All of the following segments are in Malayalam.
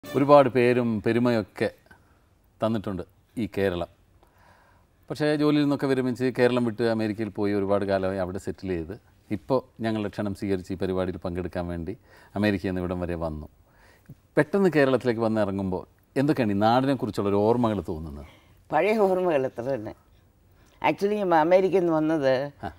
ഒരുപാട് പേരും പെരുമയൊക്കെ തന്നിട്ടുണ്ട് ഈ കേരളം പക്ഷേ ജോലിയിൽ നിന്നൊക്കെ വിരമിച്ച് കേരളം വിട്ട് അമേരിക്കയിൽ പോയി ഒരുപാട് കാലമായി അവിടെ സെറ്റിൽ ചെയ്ത് ഇപ്പോൾ ഞങ്ങളുടെ ക്ഷണം സ്വീകരിച്ച് ഈ പരിപാടിയിൽ പങ്കെടുക്കാൻ വേണ്ടി അമേരിക്കയിൽ നിന്ന് ഇവിടം വരെ വന്നു പെട്ടെന്ന് കേരളത്തിലേക്ക് വന്ന് ഇറങ്ങുമ്പോൾ എന്തൊക്കെയാണ് ഈ നാടിനെക്കുറിച്ചുള്ള ഒരു ഓർമ്മകൾ തോന്നുന്നത് പഴയ ഓർമ്മകൾ എത്ര തന്നെ ആക്ച്വലി അമേരിക്കയിൽ നിന്ന് വന്നത്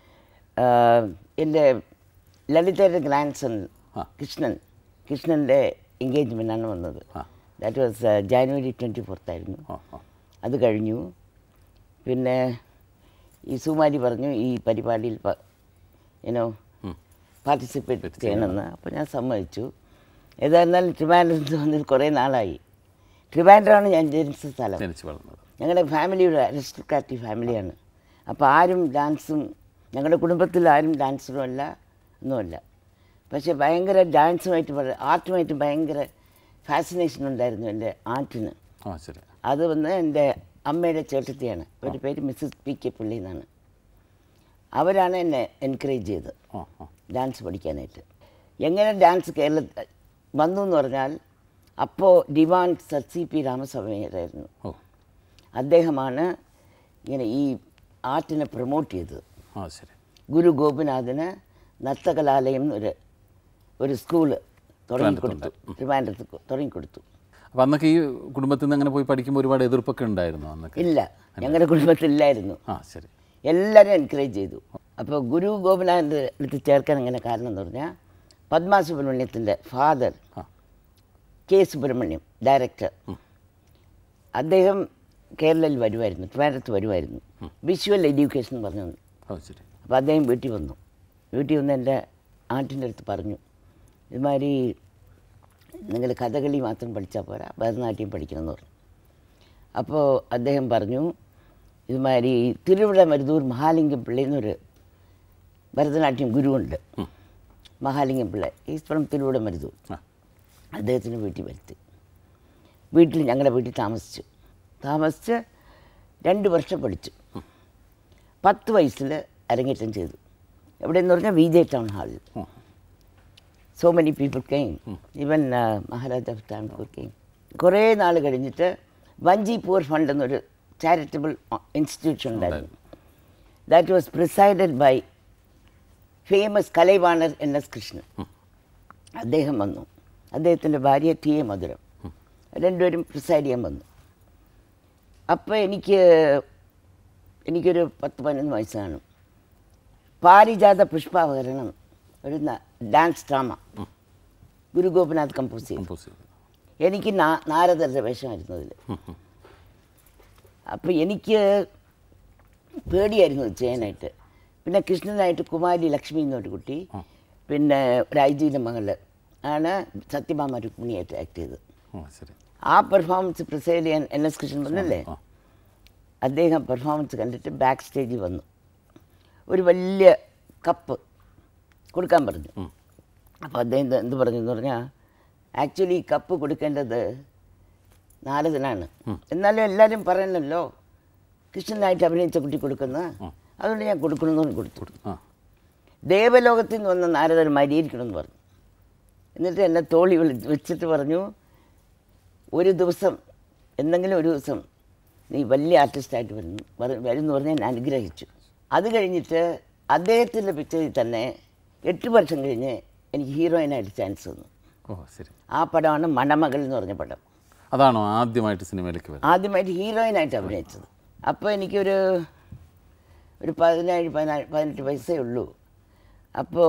എൻ്റെ ലളിതയുടെ ഗ്രാൻഡ് സൺ ആ. കൃഷ്ണൻ കൃഷ്ണൻ്റെ എൻഗേജ്മെൻ്റാണ് വന്നത് ആ. ദാറ്റ് വാസ് ജാനുവരി ട്വൻറ്റി ഫോർത്തായിരുന്നു ആ ആ അത് കഴിഞ്ഞു പിന്നെ ഈ സുമാരി പറഞ്ഞു ഈ പരിപാടിയിൽ ഏനോ പാർട്ടിസിപ്പേറ്റ് ചെയ്യണമെന്ന് അപ്പോൾ ഞാൻ സമ്മതിച്ചു ഏതായിരുന്നാലും ട്രിവാൻഡ്രത്ത് വന്നിട്ട് കുറേ നാളായി ട്രിവാൻഡ്രമാണ് ഞാൻ ജനിച്ച സ്ഥലം ജനിച്ച് വളർന്നത് ഞങ്ങളുടെ ഫാമിലി ഒരു അരിസ്റ്റോക്രാറ്റി ഫാമിലിയാണ് അപ്പോൾ ആരും ഡാൻസും ഞങ്ങളുടെ കുടുംബത്തിൽ ആരും ഡാൻസറും അല്ല ഒന്നുമല്ല പക്ഷേ ഭയങ്കര ഡാൻസുമായിട്ട് വളരെ ആർട്ടുമായിട്ട് ഭയങ്കര ഫാസിനേഷൻ ഉണ്ടായിരുന്നു എൻ്റെ ആർട്ടിന് ആ ശരി അത് വന്ന് എൻ്റെ അമ്മയുടെ ചേട്ടത്തിയാണ് ഒരു പേര് മിസ്സസ് പി കെ പുള്ളി എന്നാണ് അവരാണ് എന്നെ എൻകറേജ് ചെയ്തത് ആ ആ ഡാൻസ് പഠിക്കാനായിട്ട് എങ്ങനെ ഡാൻസ് കേരളത്തിൽ വന്നു എന്ന് പറഞ്ഞാൽ അപ്പോൾ ഡിവാൻ സർ സി പി രാമസ്വാമിയായിരുന്നു ഓ അദ്ദേഹമാണ് ഇങ്ങനെ ഈ ആർട്ടിനെ പ്രൊമോട്ട് ചെയ്തത് ആ ശരി ഗുരു ഗോപിനാഥന് നർത്തകലാലയം എന്നൊരു ഒരു സ്കൂള് തുടങ്ങിക്കൊടുത്തു ട്രിവാൻഡ്രത്ത് തുടങ്ങിക്കൊടുത്തു അപ്പോൾ അന്നൊക്കെ ഈ കുടുംബത്തിൽ നിന്ന് അങ്ങനെ പോയി പഠിക്കുമ്പോൾ ഒരുപാട് എതിർപ്പൊക്കെ ഉണ്ടായിരുന്നു അന്നൊക്കെ ഇല്ല ഞങ്ങളുടെ കുടുംബത്തിലില്ലായിരുന്നു ആ ശരി എല്ലാവരും എൻകറേജ് ചെയ്തു അപ്പോൾ ഗുരു ഗോപിനാഥൻ്റെ അടുത്ത് ചേർക്കാൻ അങ്ങനെ കാരണം എന്ന് പറഞ്ഞാൽ പത്മ സുബ്രഹ്മണ്യത്തിൻ്റെ ഫാദർ ആ കെ സുബ്രഹ്മണ്യം ഡയറക്ടർ അദ്ദേഹം കേരളയിൽ വരുമായിരുന്നു ട്രിവാൻഡ്രത്ത് വരുമായിരുന്നു വിഷ്വൽ എഡ്യൂക്കേഷൻ എന്ന് പറഞ്ഞു ഓ ശരി അപ്പോൾ അദ്ദേഹം വീട്ടിൽ വന്നു വീട്ടിൽ വന്ന് എൻ്റെ ആൻറ്റിൻ്റെ അടുത്ത് പറഞ്ഞു ഇതുമാതിരി നിങ്ങൾ കഥകളി മാത്രം പഠിച്ചാൽ പോരാ ഭരതനാട്യം പഠിക്കണമെന്ന് പറഞ്ഞു അപ്പോൾ അദ്ദേഹം പറഞ്ഞു ഇതുമാതിരി തിരുവിട മരുതൂർ മഹാലിംഗം പിള്ള എന്നൊരു ഭരതനാട്യം ഗുരുവുണ്ട് Mahalingam Pillai is from Thiruvidamaruthur ആ അദ്ദേഹത്തിന് വീട്ടിൽ വരുത്തി വീട്ടിൽ ഞങ്ങളുടെ വീട്ടിൽ താമസിച്ചു താമസിച്ച് രണ്ട് വർഷം പഠിച്ചു പത്ത് വയസ്സിൽ അരങ്ങേറ്റം ചെയ്തു എവിടെയെന്ന് പറഞ്ഞാൽ വി ജെ ടൗൺ ഹാളിൽ ഉം. So many people came even Maharaja of Tanpur came കുറേ നാൾ കഴിഞ്ഞിട്ട് വഞ്ചി പൂർ ഫണ്ട് എന്നൊരു ചാരിറ്റബിൾ ഇൻസ്റ്റിറ്റ്യൂഷൻ ഉണ്ടായിരുന്നു that was presided by famous Kalaivanar N S Krishnan അദ്ദേഹം വന്നു അദ്ദേഹത്തിൻ്റെ ഭാര്യ ടി എ മധുരം രണ്ടുപേരും പ്രിസൈഡ് ചെയ്യാൻ വന്നു അപ്പോൾ എനിക്ക് എനിക്കൊരു പത്ത് പതിനൊന്ന് വയസ്സ് കാണും പാരിജാത പുഷ്പാവതരണം ഒരു dance drama Guru Gopinath compose ചെയ്തു കമ്പോസ് ചെയ്തു എനിക്ക് നാ- നാരദരുടെ വേഷമായിരുന്നു അതിൽ അപ്പോൾ എനിക്ക് പേടിയായിരുന്നു ഇത് ചെയ്യാനായിട്ട് പിന്നെ കൃഷ്ണനായിട്ട് കുമാരി ലക്ഷ്മി എന്നൊരു കുട്ടി പിന്നെ ഒരു ഐജിയുടെ മകള് ആണ് സത്യഭാമ രുക്മിണിയായിട്ട് ആക്ട് ചെയ്തത് ഓ ശരി ആ പെർഫോമൻസ് പ്രിസൈഡ് ചെയ്യാൻ എൻ എസ് കൃഷ്ണൻ വന്നല്ലേ ആ അദ്ദേഹം പെർഫോമൻസ് കണ്ടിട്ട് ബാക്ക് സ്റ്റേജിൽ വന്നു ഒരു വലിയ കപ്പ് കൊടുക്കാൻ പറഞ്ഞു അപ്പോൾ അദ്ദേഹം എന്ത് എന്ത് പറഞ്ഞു എന്ന് പറഞ്ഞാൽ ആക്ച്വലി ഈ കപ്പ് കൊടുക്കേണ്ടത് നാരദനാണ് എന്നാലും എല്ലാവരും പറയണല്ലോ കൃഷ്ണനായിട്ട് അഭിനയിച്ച കുട്ടി കൊടുക്കുന്ന അതുകൊണ്ട് ഞാൻ കൊടുക്കണമെന്ന് പറഞ്ഞ് കൊടുത്തു ആ ദേവലോകത്തിൽ നിന്ന് വന്ന നാരദൻ മരിയിരിക്കണമെന്ന് പറഞ്ഞു എന്നിട്ട് എന്നെ തോളി വിളി വെച്ചിട്ട് പറഞ്ഞു ഒരു ദിവസം എന്തെങ്കിലും ഒരു ദിവസം നീ വലിയ ആർട്ടിസ്റ്റായിട്ട് വരുന്നു വര- വരുന്നു പറഞ്ഞ് എന്നെ അനുഗ്രഹിച്ചു അത് കഴിഞ്ഞിട്ട് അദ്ദേഹത്തിൻ്റെ പിക്ചറിൽ തന്നെ എട്ട് വർഷം കഴിഞ്ഞ് എനിക്ക് ഹീറോയിനായിട്ട് ചാൻസ് വന്നു ഓ ശരി ആ പടമാണ് മണമകൾ എന്ന് പറഞ്ഞ പടം അതാണോ ആദ്യമായിട്ട് സിനിമയിലേക്ക് വരുന്നത് ആദ്യമായിട്ട് ഹീറോയിനായിട്ട് അഭിനയിച്ചത് അപ്പോൾ എനിക്കൊരു ഒരു പതിനേഴ് പതിനാല് പതിനെട്ട് വയസ്സേ ഉള്ളൂ അപ്പോൾ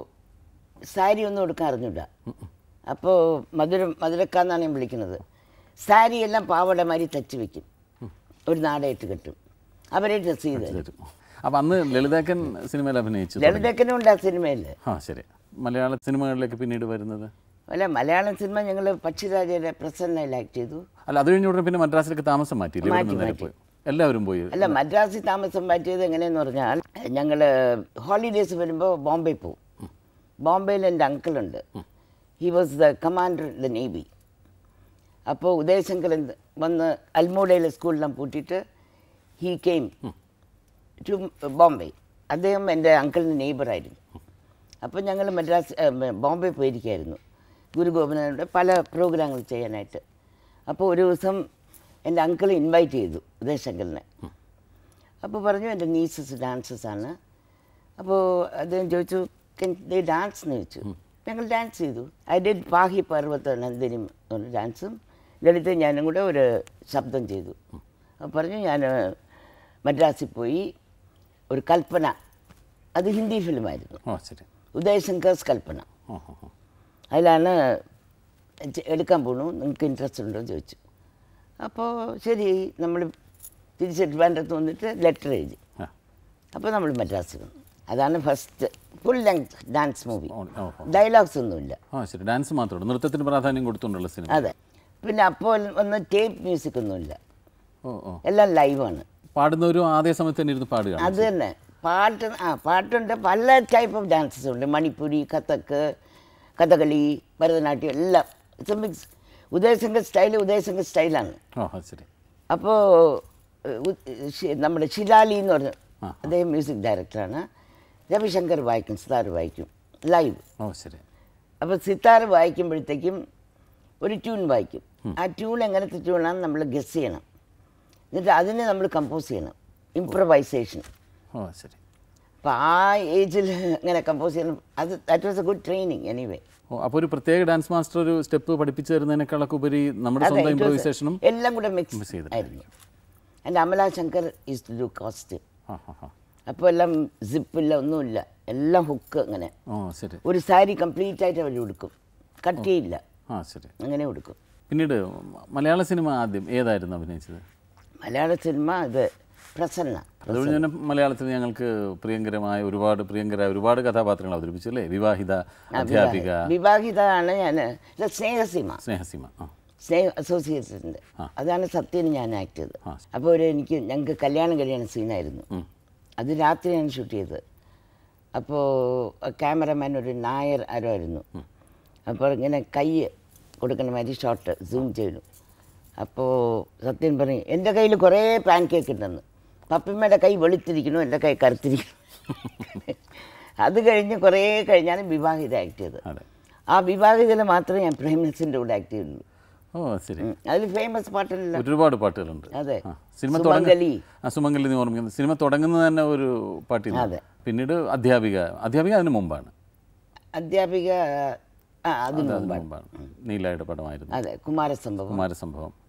സാരി ഒന്നും എടുക്കാൻ അറിഞ്ഞൂടാ അപ്പോൾ മധുര മധുരക്കാന്നാണ് ഞാൻ വിളിക്കുന്നത് സാരി എല്ലാം പാവട മാതിരി തച്ച് വെക്കും ഒരു നാടയിട്ട് കെട്ടും അവരെ ഡ്രസ്സ് ചെയ്ത് തരും. തരും അപ്പം അന്ന് ലളിതാക്കൻ സിനിമയിൽ അഭിനയിച്ചു ലളിതക്കനും ഉണ്ട് ആ സിനിമയിൽ ആ ശരി മലയാള സിനിമകളിലേക്ക് പിന്നീട് വരുന്നത് അല്ല മലയാളം സിനിമ ഞങ്ങൾ പക്ഷിരാജയുടെ പ്രസന്നയിൽ ആക്ട് ചെയ്തു അല്ല അത് കഴിഞ്ഞ ഉടനെ പിന്നെ മദ്രാസിലേക്ക് താമസം മാറ്റിയില്ലേ ഇവിടെ നിന്ന് നേരെ പോയി എല്ലാവരും പോയി അല്ല മദ്രാസിൽ താമസം പറ്റിയത് എങ്ങനെയെന്ന് പറഞ്ഞാൽ ഞങ്ങൾ ഹോളിഡേയ്സ് വരുമ്പോൾ ബോംബെ പോവും ബോംബെയിൽ എൻ്റെ അങ്കിളുണ്ട് he was the commander in the navy അപ്പോൾ ഉദയശങ്കർ എന്ത് വന്ന് അൽമൂഡയിലെ സ്കൂളെല്ലാം പൂട്ടിയിട്ട് ഹീ കെയിം ടു ബോംബെ അദ്ദേഹം എൻ്റെ അങ്കിളിൻ്റെ നെയ്ബറായിരുന്നു അപ്പോൾ ഞങ്ങൾ മദ്രാസ് ഏ, ബോംബെ പോയിരിക്കുകയായിരുന്നു ഗുരുഗോപനയുടെ പല പ്രോഗ്രാമുകൾ ചെയ്യാനായിട്ട് അപ്പോൾ ഒരു ദിവസം എൻ്റെ അങ്കിൾ ഇൻവൈറ്റ് ചെയ്തു ഉദയശങ്കറിനെ അപ്പോൾ പറഞ്ഞു എൻ്റെ നീസസ് ഡാൻസസ് ആണ് അപ്പോൾ അദ്ദേഹം ചോദിച്ചു കെൻ ദേ ഡാൻസ് എന്ന് ചോദിച്ചു ഞങ്ങൾ ഡാൻസ് ചെയ്തു ഐ ഡിഡ് പാഹി പർവ്വത നന്ദിനി ഒരു ഡാൻസും ലളിത ഞാനും കൂടെ ഒരു ശബ്ദം ചെയ്തു അപ്പോൾ പറഞ്ഞു ഞാൻ മദ്രാസിൽ പോയി ഒരു കൽപ്പന അത് ഹിന്ദി ഫിലിമായിരുന്നു ഓ ശരി ഉദയശങ്കർസ് കൽപ്പന ഓ ഓ ഓ അതിലാണ് ചെ- എടുക്കാൻ പോണു നിങ്ങൾക്ക് ഇൻട്രസ്റ്റ് ഉണ്ടോ എന്ന് ചോദിച്ചു അപ്പോൾ ശരി നമ്മൾ തിരിച്ച് ട്രിവാൻഡ്രത്ത് വന്നിട്ട് ലെറ്റർ എഴുതി ആ അപ്പോൾ നമ്മൾ മദ്രാസിൽ വന്നു അതാണ് first full length dance movie ഓ ഓ ഓ. ഡയലോഗ്സ് ഒന്നുമില്ല ആ ശരി ഡാൻസ് മാത്രമേ ഉള്ളൂ നൃത്തത്തിന് പ്രാധാന്യം കൊടുത്തുകൊണ്ടുള്ള സിനിമ അതെ പിന്നെ അപ്പോൾ ഒന്ന് ടേപ്പ് മ്യൂസിക് ഒന്നുമില്ല ഓ ഓ എല്ലാം ലൈവാണ് പാടുന്നവരും അതേ സമയത്ത് തന്നെ ഇരുന്ന് പാടുകയാണ് അത് തന്നെ പാട്ട് ആ പാട്ടുണ്ട് പല ടൈപ്പ് ഓഫ് ഡാൻസസ് ഉണ്ട് മണിപ്പൂരി കഥക്ക് കഥകളി ഭരതനാട്യം എല്ലാം it's mix Udayshankar style Udayshankar സ്റ്റൈലാണ് ഓ അത് ശരി അപ്പോൾ നമ്മുടെ ശിലാലി എന്ന് പറഞ്ഞ ആ. അദ്ദേഹം മ്യൂസിക് ഡയറക്ടറാണ് രവിശങ്കർ വായിക്കും സിതാർ വായിക്കും ലൈവ് ഓ ശരി അപ്പോൾ സിത്താർ വായിക്കുമ്പോഴത്തേക്കും ഒരു ട്യൂൺ വായിക്കും ആ ട്യൂൺ എങ്ങനത്തെ ട്യൂണാണെന്ന് നമ്മൾ ഗസ് ചെയ്യണം എന്നിട്ട് അതിനെ നമ്മൾ കമ്പോസ് ചെയ്യണം ഇംപ്രവൈസേഷൻ ഓ ശരി അപ്പോൾ ആ ഏജിൽ ഇങ്ങനെ കമ്പോസ് ചെയ്യണം അത് that was a good training anyway ഓ അപ്പോൾ ഒരു പ്രത്യേക ഡാൻസ് മാസ്റ്റർ ഒരു സ്റ്റെപ്പ് പഠിപ്പിച്ചു തരുന്നതിനേക്കാളൊക്കെ ഉപരി നമ്മുടെ സ്വന്തം ഇംപ്രൂവൈസേഷനും എല്ലാം കൂടെ mix മിക്സ് ചെയ്തിട്ടായിരിക്കും. ആയിരുന്നു എൻ്റെ Amala Shankar is to do costume ആ ആ ആ അപ്പോൾ എല്ലാം സിപ്പില്ല ഒന്നുമില്ല എല്ലാം ഹുക്ക് അങ്ങനെ ഓ ശരി ഒരു സാരി കംപ്ലീറ്റ് ആയിട്ട് അവർ ഉടുക്കും കട്ട് ചെയ്യില്ല ആ ശരി അങ്ങനെ ഉടുക്കും പിന്നീട് മലയാള സിനിമ ആദ്യം ഏതായിരുന്നു അഭിനയിച്ചത് മലയാള സിനിമ ഇത് പ്രസന്ന അതുകൊണ്ട് തന്നെ മലയാളത്തിൽ ഞങ്ങൾക്ക് പ്രിയങ്കരമായ ഒരുപാട് പ്രിയങ്കരായ ഒരുപാട് കഥാപാത്രങ്ങൾ അവതരിപ്പിച്ചു അല്ലേ വിവാഹിത അധ്യാപിക വിവാഹിത ആണ് ഞാൻ ഇത് സ്നേഹസീമ സ്നേഹസീമ ആ സ്നേഹ അസോസിയേഷൻ്റെ അതാണ് സത്യന് ഞാൻ ആക്ട് ചെയ്തത് ആ. അപ്പോൾ ഒരു എനിക്ക് ഞങ്ങൾക്ക് കല്യാണം കഴിയുന്ന സീനായിരുന്നു ഉം. അത് രാത്രിയാണ് ഷൂട്ട് ചെയ്തത് അപ്പോൾ ക്യാമറമാൻ ഒരു നായർ ആരോ ആയിരുന്നു അപ്പോൾ ഇങ്ങനെ കൈ കൊടുക്കുന്ന മാതിരി ഷോട്ട് സൂം ചെയ്തു അപ്പോൾ സത്യൻ പറയും എൻ്റെ കയ്യിൽ കുറേ പാൻ കേക്ക് ഉണ്ടെന്ന് പപ്പിമ്മയുടെ കൈ വെളുത്തിരിക്കണു എൻ്റെ കൈ കറുത്തിരിക്കണം അത് കഴിഞ്ഞ് കുറേ കഴിഞ്ഞാണ് വിവാഹിത ആക്ട് ചെയ്തത് അതെ ആ വിവാഹിതയിൽ മാത്രമേ ഞാൻ പ്രേംനസിൻ്റെ കൂടെ ആക്ട് ചെയ്തുള്ളൂ ഓ ശരി ഉം. അതിൽ ഫേമസ് പാട്ടല്ല ഒരുപാട് പാട്ടുകളുണ്ട് അതെ ആ, സിനിമ സുമംഗലി. തുടങ്ങ ആ സുമംഗലി നീ ഓർമ്മിക്കുന്നത് സിനിമ തുടങ്ങുന്നത് തന്നെ ഒരു പാട്ടിൽ അതെ. പിന്നീട് അധ്യാപിക അധ്യാപിക അതിന് മുമ്പാണ് അധ്യാപിക ആ അതിന് അതിന് മുമ്പാണ് മുമ്പാണ് നീലയുടെ പടമായിരുന്നു അതെ കുമാരസംഭവം കുമാരസംഭവം